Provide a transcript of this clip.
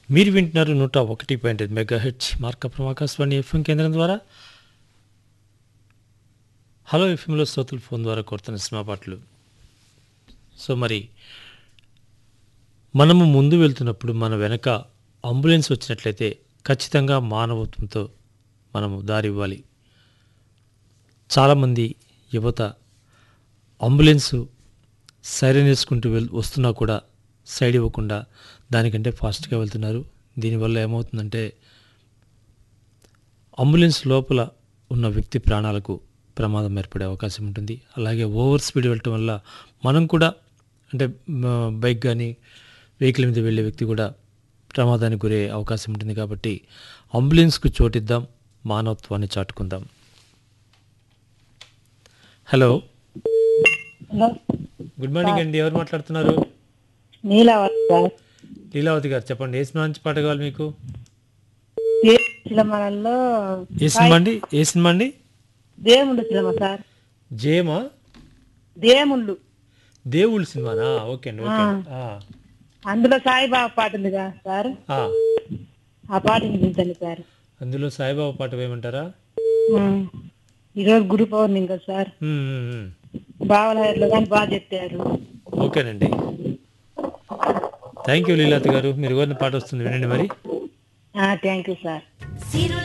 మీరు వింటున్నారు నూట ఒకటి పాయింట్ ఐదు mega H Markapuram Akashvani FM కేంద్రం ద్వారా హలో ఎఫ్ఎంలో శ్రోతలు ఫోన్ ద్వారా కోరుతున్న సినిమా పాటలు సో మరి మనము ముందు వెళ్తున్నప్పుడు మన వెనక అంబులెన్స్ వచ్చినట్లయితే ఖచ్చితంగా మానవత్వంతో మనము దారి ఇవ్వాలి చాలామంది యువత అంబులెన్సు సైరన్ వేసుకుంటూ వెళ్ వస్తున్నా కూడా సైడ్ ఇవ్వకుండా దానికంటే ఫాస్ట్గా వెళ్తున్నారు దీనివల్ల ఏమవుతుందంటే అంబులెన్స్ లోపల ఉన్న వ్యక్తి ప్రాణాలకు ప్రమాదం ఏర్పడే అవకాశం ఉంటుంది అలాగే ఓవర్ స్పీడ్ వెళ్ళటం వల్ల మనం కూడా అంటే మ, బైక్ కానీ వెహికల్ మీద వెళ్ళే వ్యక్తి కూడా ప్రమాదానికి గురే అవకాశం ఉంటుంది కాబట్టి అంబులెన్స్కు చోటిద్దాం మానవత్వాన్ని చాటుకుందాం హలో హలో గుడ్ మార్నింగ్ అండి ఎవరు మాట్లాడుతున్నారు నీలావతి సార్ లీలావతి గారు చెప్పండి ఏ సినిమా నుంచి పాట కావాలి మీకు ఏ సినిమాలలో ఏ సినిమా అండి ఏ సినిమా అండి దేవుళ్ళు సినిమా సార్ జేమా దేవుళ్ళు దేవుళ్ళ సినిమానా ఓకే అండి ఓకే అండి. ఆ, అందులో సాయిబాబా పాట ఉంది కదా సార్ ఆ. ఆ పాట వినిపించండి సార్ అందులో సాయిబాబా పాట వేయమంటారా ఉమ్. ఈరోజు గురు పౌర్ణమి కదా సార్ ఉమ్, ఉమ్, ఉమ్. బావలహరిలో కానీ బాగా చెప్పారు ఓకేనండి థ్యాంక్ యూ లీలావతి గారు మీరు కోరిన పాట వస్తుంది వినండి మరి థ్యాంక్ యూ సార్ సిరుల